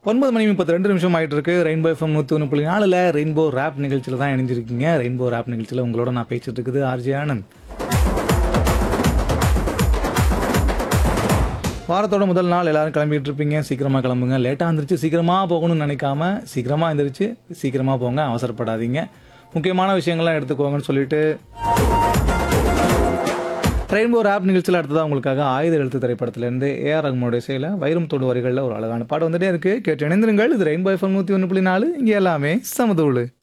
ஒன்பது மணி முப்பத்தி ரெண்டு நிமிஷம் ஆயிட்டு இருக்கு ரெயின்போ எஃப்எம் நூற்றி ஒன்று புள்ளி நாலில் ரெயின்போ ரேப் நிகழ்ச்சியில் தான் இணைஞ்சிருக்கீங்க ரெயின்போ ரேப் நிகழ்ச்சியில் உங்களோட நான் பேசிட்டு இருக்குது ஆர்ஜே ஆனந்த் வாரத்தோட முதல் நாள் எல்லாரும் கிளம்பிட்டு இருப்பீங்க சீக்கிரமாக கிளம்புங்க லேட்டாக வந்துருச்சு சீக்கிரமாக போகணும்னு நினைக்காம சீக்கிரமாக எழுந்திரிச்சு சீக்கிரமாக போங்க அவசரப்படாதீங்க முக்கியமான விஷயங்கள்லாம் எடுத்துக்கோங்கன்னு சொல்லிட்டு ரெயின்போ ஆப் நிகழ்ச்சியில் அடுத்ததாக உங்களுக்காக ஆயுத எழுத்து திரைப்படத்திலேருந்து ஏஆர் ரஹ்மானுடைய இசையில் வைரம் தொடு வரிகளில் ஒரு அழகான பாடம் வந்துட்டே இருக்கு கேட்டு இணைந்திருங்கள் இது ரெயின்போ எஃப்எம் நூற்றி ஒன்று புள்ளி நாலு இங்கே எல்லாமே சமதூளு